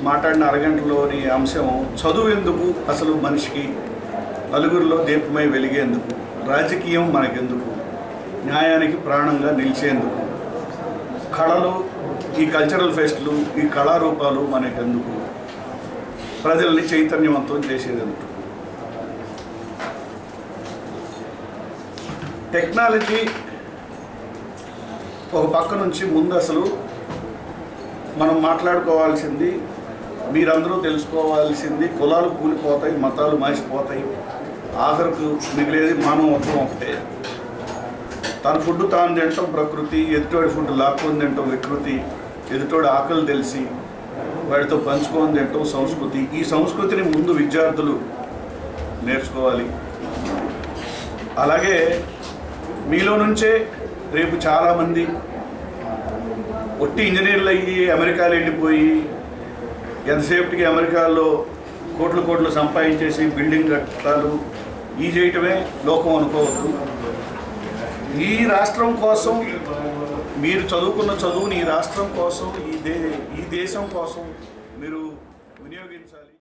మాట్లాడిన అరగంటలోని అంశం చదువు ఎందుకు అసలు మనిషికి నలుగురిలో దీపమై వెలిగేందుకు రాజకీయం మనకెందుకు న్యాయానికి ప్రాణంగా నిలిచేందుకు కళలు ఈ కల్చరల్ ఫెస్ట్లు ఈ కళారూపాలు మనకెందుకు ప్రజల్ని చైతన్యవంతం చేసేందుకు టెక్నాలజీ ఒక పక్క నుంచి ముందు అసలు మనం మాట్లాడుకోవాల్సింది మీరందరూ తెలుసుకోవాల్సింది కులాలు కూలిపోతాయి మతాలు మాసిపోతాయి ఆఖరికి మిగిలేది మానవత్వం ఒకటే తన ఫుడ్ తాను తినటం ప్రకృతి ఎదుటోడి ఫుడ్ లాక్కొని తినటం వికృతి ఎదుటోడి ఆకలి తెలిసి వాడితో పంచుకొని తినటం సంస్కృతి ఈ సంస్కృతిని ముందు విద్యార్థులు నేర్చుకోవాలి అలాగే మీలో నుంచే రేపు చాలామంది ఒట్టి ఇంజనీర్లు అయ్యి అమెరికాలో వెళ్ళిపోయి ఎంతసేపటికి అమెరికాలో కోట్లు కోట్లు సంపాదించేసి బిల్డింగ్ కట్టాలు ఈ చేయటమే లోకం అనుకోవద్దు ఈ రాష్ట్రం కోసం మీరు చదువుకున్న చదువుని ఈ రాష్ట్రం కోసం ఈ దే ఈ దేశం కోసం మీరు వినియోగించాలి